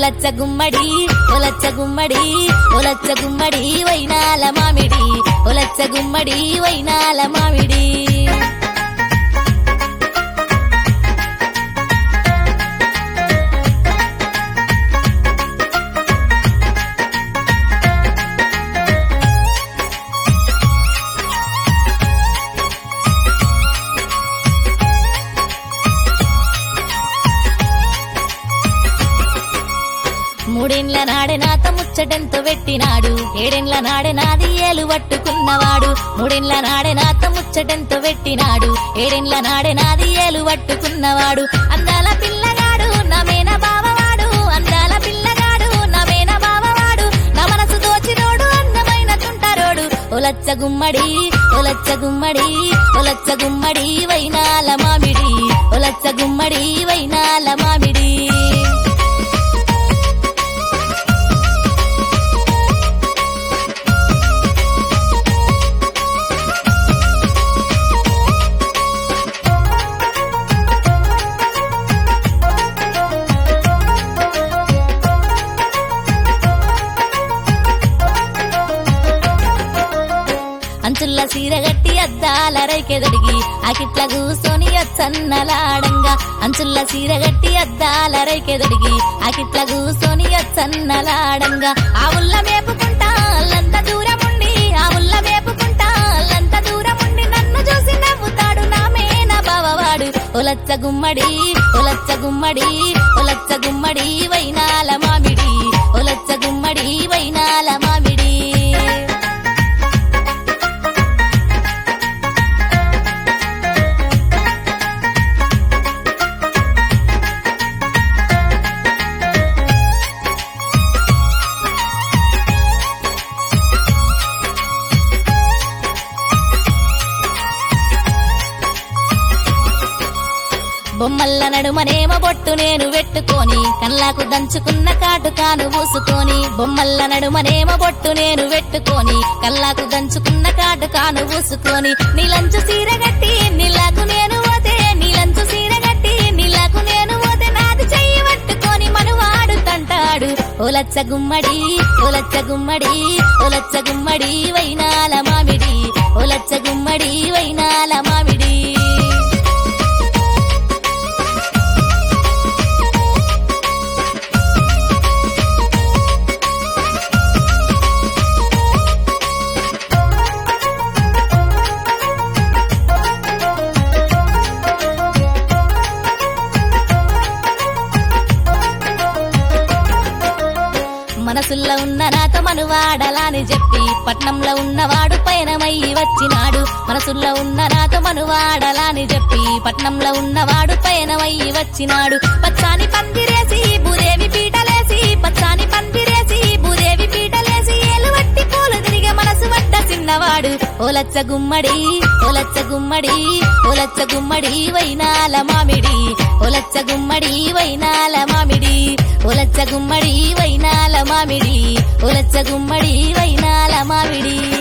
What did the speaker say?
ఒలచ్చ గుమ్మడి ఒలచ్చ గుమ్మడి ఒలచ్చ గుమ్మడి వైనాల మామిడి ఒలచ్చ గుమ్మడి వైనాల మామిడి మూడేండ్ల నాడే నాత ముచ్చటెంతో పెట్టినాడు ఏడేండ్ల నాడే నాది ఏలు పట్టుకున్నవాడు మూడేండ్ల నాడే నాత ముచ్చటెంతో పెట్టినాడు ఏడేండ్ల నాడే నాది ఏలు పట్టుకున్నవాడు అందాల పిల్లగాడు నమేన బావవాడు అందాల పిల్లగాడు నమేన బావవాడు నా మనసు దోచినోడు అందమైన తుంటరోడు ఒలచ్చ గుమ్మడి ఒలచ్చ గుమ్మడి ఒలచ్చ గుమ్మడి వైనాల మామిడి ఒలచ్చ గుమ్మడి వైనాల మామిడి అంచుల్ల సీరగట్టి అద్దాల రైకెదడిగి ఆకిట్ల కూసోని అచ్చన్నలాడంగా అంచుల్ల సీరగట్టి అద్దాల రైకెదడిగి ఆకిట్ల కూసోని అచ్చన్నలాడంగా ఆ ఉల్ల మేపుకుంటా అల్లంత దూరముండి ఆ ఉల్ల మేపుకుంటా అల్లంత దూరముండి నన్ను చూసి నవ్వుతాడు నా మేన బావవాడు ఒలచ్చ గుమ్మడి ఒలచ్చ గుమ్మడి ఒలచ్చ గుమ్మడి వైనాల మామిడి ఒలచ్చ గుమ్మడి వైనాల మామిడి బొమ్మల్ల నడుమనేమ బొట్టు నేను పెట్టుకొని కళ్ళకు దంచుకున్న కాటుకాను పూసుకొని బొమ్మల్ల నడుమనేమ బొట్టు నేను పెట్టుకొని కళ్ళకు దంచుకున్న కాటుకాను పూసుకొని నీలంచు సీరగట్టి నీలాకు నేను పోతే నీలంచు సీరగట్టి నీలాకు నేను పోతే నాది చెయ్యి పట్టుకొని మనువాడు తంటాడు ఓలచ్చ గుమ్మడి ఓలచ్చ గుమ్మడి ఓలచ్చ గుమ్మడి వైనాల మామిడి ఓలచ్చ గుమ్మడి వైనాల మామిడి మనసుల్లో ఉన్న నాతో మనువాడలాని చెప్పి పట్నంలో ఉన్నవాడు పయనమయ్యి వచ్చినాడు మనసుల్లో ఉన్న నాతో మనువాడలాని చెప్పి పట్నంలో ఉన్నవాడు పయనమయ్యి వచ్చినాడు పచ్చాని పందిరేసి భూదేవి పీటలేసి పచ్చాని పందిరేసి భూదేవి పీటలేసి ఏలు వట్టి పూలు తిరిగే మనసు వడ్డ చిన్నవాడు ఓలచ్చ గుమ్మడి ఓలచ్చ గుమ్మడి ఓలచ్చ గుమ్మడి వైనాల మామిడి ఓలచ్చ గుమ్మడి వైనాల మామిడి ఓలచ్చ గుమ్మడి వైనాల మామిడి ఓలచ్చ గుమ్మడి వైనాల మామిడి